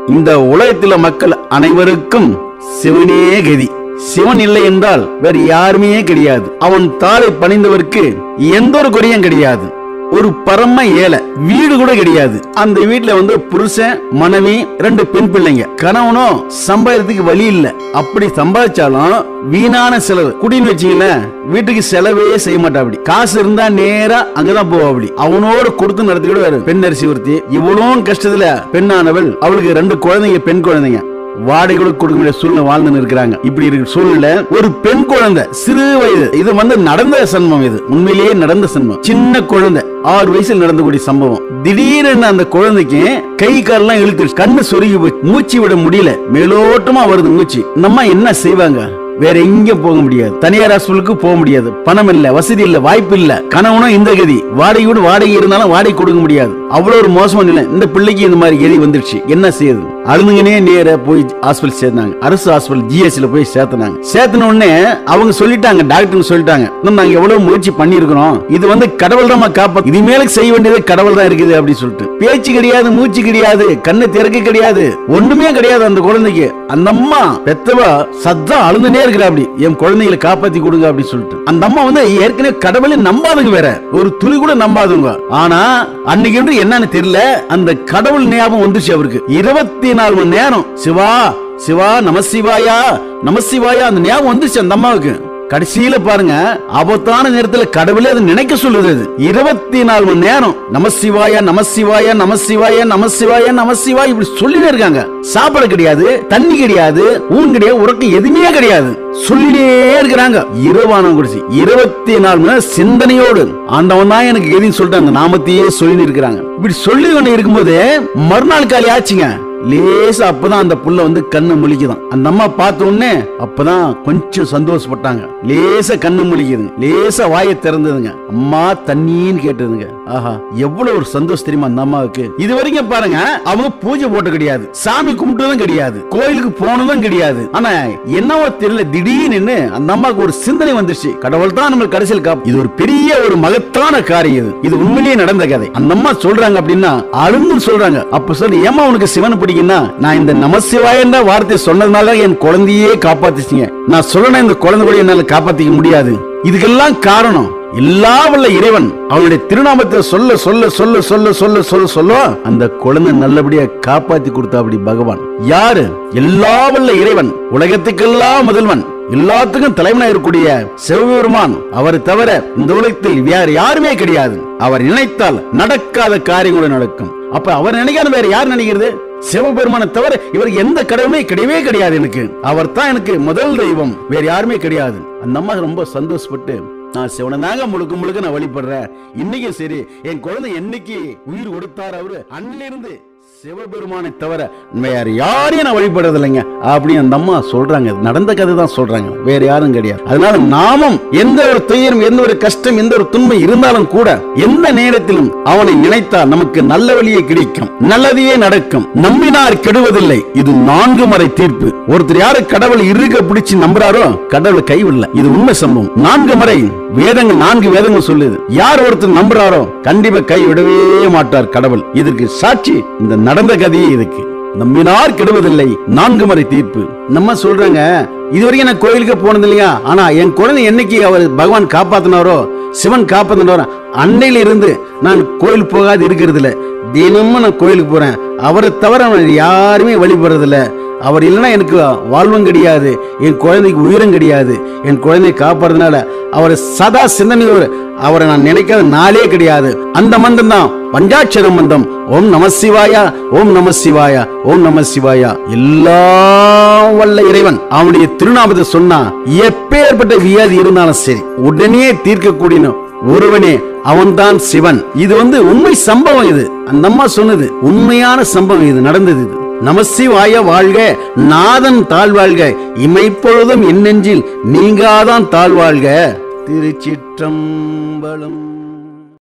இந்த உலகத்தில் மக்கள் அனைவருக்கும் சிவனே கதி சிவன் இல்லை என்றால் வேறு யாருமே கிடையாது அவன் தாளை பணிந்தவருக்கு எந்த ஒரு குறையும் கிடையாது ஒரு பரம ஏழை வீடு கூட கிடையாது அந்த வீட்டுல வந்து புருஷன் மனைவி ரெண்டு பெண் பிள்ளைங்க கணவனோ சம்பாதிக்கிறதுக்கு வழி இல்ல அப்படி சம்பாதிச்சாலும் வீணான செலவு குடின்னு வச்சீங்களேன் வீட்டுக்கு செலவே செய்ய மாட்டா அப்படி காசு இருந்தா நேரா அங்கதான் போவா அப்படி அவனோட கொடுத்து நடத்திக்கிட்டு பெண் அரிசி ஒருத்தி இவ்வளவும் கஷ்டத்துல பெண்ணானவள் அவளுக்கு ரெண்டு குழந்தைங்க பெண் குழந்தைங்க வாடகை கூட கொடுக்க முடியாத சூழ்நிலை வாழ்ந்து இருக்கிறாங்க இப்படி இருக்கிற சூழ்நிலை ஒரு பெண் குழந்தை சிறு வயது இது வந்து நடந்த சம்பவம் இது உண்மையிலேயே நடந்த சம்பவம் சின்ன குழந்தை ஆறு வயசுல நடந்தக்கூடிய சம்பவம் திடீர்னு அந்த குழந்தைக்கு கை காலெல்லாம் இழுத்து கண்ணு சொருகி போய் மூச்சு விட முடியல மேலோட்டமா வருது மூச்சு நம்ம என்ன செய்வாங்க வேற எங்கேயும் போக முடியாது தனியார் ஹாஸ்பிட்டலுக்கு போக முடியாது பணம் இல்ல வசதி இல்ல வாய்ப்பு இல்ல கணவனும் இந்த கதி வாடகையோடு வாடகை இருந்தாலும் வாடகை கொடுக்க முடியாது அவ்வளவு ஒரு மோசமான நிலை இந்த பிள்ளைக்கு இந்த மாதிரி கதி வந்துருச்சு என்ன செய்யுது அழுதுங்கனே நேர போய் ஹாஸ்பிட்டல் சேர்த்தாங்க அரசு ஹாஸ்பிட்டல் ஜிஎஸ்ல போய் சேர்த்துனாங்க சேர்த்தன உடனே அவங்க சொல்லிட்டாங்க டாக்டர் சொல்லிட்டாங்க இன்னும் நாங்க எவ்வளவு முயற்சி பண்ணியிருக்கிறோம் இது வந்து கடவுள் தான் காப்பா இது மேல செய்ய வேண்டியது கடவுள் தான் இருக்குது அப்படின்னு சொல்லிட்டு பேச்சு கிடையாது மூச்சு கிடையாது கண்ணு திறக்க கிடையாது ஒண்ணுமே கிடையாது அந்த குழந்தைக்கு அந்த அம்மா பெத்தவா சத்தம் அழுதுனே இருக்கிறா அப்படி என் குழந்தைகளை காப்பாத்தி கொடுங்க அப்படின்னு சொல்லிட்டு அந்த அம்மா வந்து ஏற்கனவே கடவுளை நம்பாதுங்க வேற ஒரு துளி கூட நம்பாதுங்க ஆனா அன்னைக்கு என்று என்னன்னு தெரியல அந்த கடவுள் ஞாபகம் வந்துச்சு அவருக்கு இருபத்தி நாலு மணி நேரம் சிவா சிவா நமசிவாயா நமசிவாயா அந்த ஞாபகம் வந்துச்சு அந்த அம்மாவுக்கு கடைசியில பாருங்க ஆபத்தான நேரத்துல கடவுளே அதை நினைக்க சொல்லுது அது இருபத்தி நாலு மணி நேரம் நமசிவாயா நமசிவாயா நமசிவாயா நமசிவாயா நமசிவாயா இப்படி சொல்லிட்டே இருக்காங்க சாப்பாடு கிடையாது தண்ணி கிடையாது ஊன் கிடையாது உறக்கம் எதுவுமே கிடையாது சொல்லிட்டே இருக்கிறாங்க இரவானம் குடிச்சு இருபத்தி நாலு மணி நேரம் சிந்தனையோடு ஆண்டவன் தான் எனக்கு எதுன்னு சொல்லிட்டு அந்த நாமத்தையே சொல்லி இருக்கிறாங்க இப்படி சொல்லி கொண்டு இருக்கும்போது மறுநாள் காலி ஆச்சுங்க லேசா அப்பதான் அந்த புள்ள வந்து கண்ணு முழிக்குதான் அந்த அம்மா பார்த்த உடனே அப்பதான் கொஞ்சம் சந்தோஷப்பட்டாங்க லேசா கண்ணு முழிக்குதுங்க லேசா வாயை திறந்ததுங்க அம்மா தண்ணின்னு கேட்டதுங்க ஆஹா எவ்வளவு ஒரு சந்தோஷம் தெரியுமா அந்த அம்மாவுக்கு இது வரைக்கும் பாருங்க அவங்க பூஜை போட்டு கிடையாது சாமி கும்பிட்டதும் கிடையாது கோயிலுக்கு போனதும் கிடையாது ஆனா என்னவோ தெரியல திடீர்னு அந்த அம்மாவுக்கு ஒரு சிந்தனை வந்துருச்சு கடவுள் தான் நம்ம கடைசியில் காப்பு இது ஒரு பெரிய ஒரு மகத்தான காரியம் இது இது உண்மையிலேயே நடந்த கதை அந்த அம்மா சொல்றாங்க அப்படின்னா அழுந்து சொல்றாங்க அப்ப சொல்லி ஏமா உனக்கு சிவன் பிடிக்குன்னா நான் இந்த நமசிவாயன்ற வார்த்தை சொன்னதுனால என் குழந்தையே காப்பாத்திச்சிங்க நான் சொல்லணும் இந்த குழந்தை கூட என்னால காப்பாத்திக்க முடியாது இதுக்கெல்லாம் காரணம் எல்லா வல்ல இறைவன் அவனுடைய திருநாமத்தை சொல்ல சொல்ல சொல்ல சொல்ல சொல்ல சொல்ல சொல்ல அந்த குழந்தை நல்லபடியா காப்பாத்தி கொடுத்தா அப்படி பகவான் யாரு எல்லா வல்ல இறைவன் உலகத்துக்கெல்லாம் முதல்வன் எல்லாத்துக்கும் தலைவனா இருக்கக்கூடிய சிவபெருமான் அவரை தவிர இந்த உலகத்தில் வேற யாருமே கிடையாது அவர் நினைத்தால் நடக்காத காரியங்களும் நடக்கும் அப்ப அவர் நினைக்காத வேற யார் நினைக்கிறது சிவபெருமானை தவிர இவர் எந்த கடவுளுமே கிடையவே கிடையாது எனக்கு அவர் தான் எனக்கு முதல் தெய்வம் வேற யாருமே கிடையாது அந்த அம்மா ரொம்ப சந்தோஷப்பட்டு நான் சிவனை தாங்க முழுக்க முழுக்க நான் வழிபடுறேன் இன்னைக்கும் சரி என் குழந்தை என்னைக்கு உயிர் கொடுத்தார் அவரு அன்னிலிருந்து சிவபெருமானை தவிர வேற யாரையும் நான் வழிபடுறது இல்லைங்க அப்படின்னு அந்த அம்மா சொல்றாங்க இது நடந்த கதை தான் சொல்றாங்க வேற யாரும் கிடையாது அதனால நாமும் எந்த ஒரு துயரம் எந்த ஒரு கஷ்டம் எந்த ஒரு துன்பம் இருந்தாலும் கூட எந்த நேரத்திலும் அவனை நினைத்தால் நமக்கு நல்ல வழியே கிடைக்கும் நல்லதையே நடக்கும் நம்பினார் கெடுவதில்லை இது நான்கு முறை தீர்ப்பு ஒருத்தர் யாரு கடவுள் இருக்க பிடிச்சு நம்புறாரோ கடவுள் கைவிடல இது உண்மை சம்பவம் நான்கு முறை வேதங்கள் நான்கு வேதங்கள் சொல்லுது யார் ஒருத்தர் நம்புறாரோ கண்டிப்பா கை விடவே மாட்டார் கடவுள் இதற்கு சாட்சி இந்த நடந்த கதையே இதுக்கு நம்பினார் கெடுவதில்லை நான்கு முறை தீர்ப்பு நம்ம சொல்றாங்க இதுவரைக்கும் நான் கோயிலுக்கு போனது இல்லையா ஆனா என் குழந்தை என்னைக்கு அவர் பகவான் காப்பாத்தினாரோ சிவன் காப்பாத்தினாரோ அன்னையில இருந்து நான் கோயில் போகாது இருக்கிறது இல்ல தினமும் நான் கோயிலுக்கு போறேன் அவரை தவிர நான் யாருமே வழிபடுறது இல்ல அவர் இல்லைன்னா எனக்கு வாழ்வும் கிடையாது என் குழந்தைக்கு உயிரும் கிடையாது என் குழந்தையை காப்பாடுறதுனால அவரை சதா சிந்தனையோடு அவரை நான் நினைக்காத நாளே கிடையாது அந்த மந்திரம் தான் பஞ்சாட்சர மந்திரம் ஓம் நம சிவாயா ஓம் நம சிவாயா ஓம் நம சிவாயா எல்லாம் வல்ல இறைவன் அவனுடைய திருநாமத்தை சொன்னா எப்பேற்பட்ட வியாதி இருந்தாலும் சரி உடனே தீர்க்கக்கூடிய ஒருவனே அவன்தான் சிவன் இது வந்து உண்மை சம்பவம் இது அந்த அம்மா சொன்னது உண்மையான சம்பவம் இது நடந்தது இது நமசிவாய வாழ்க நாதன் தாழ்வாழ்க இமைப்பொழுதும் என் நெஞ்சில் நீங்காதான் தாழ்வாழ்க திருச்சிற்றம்பலம்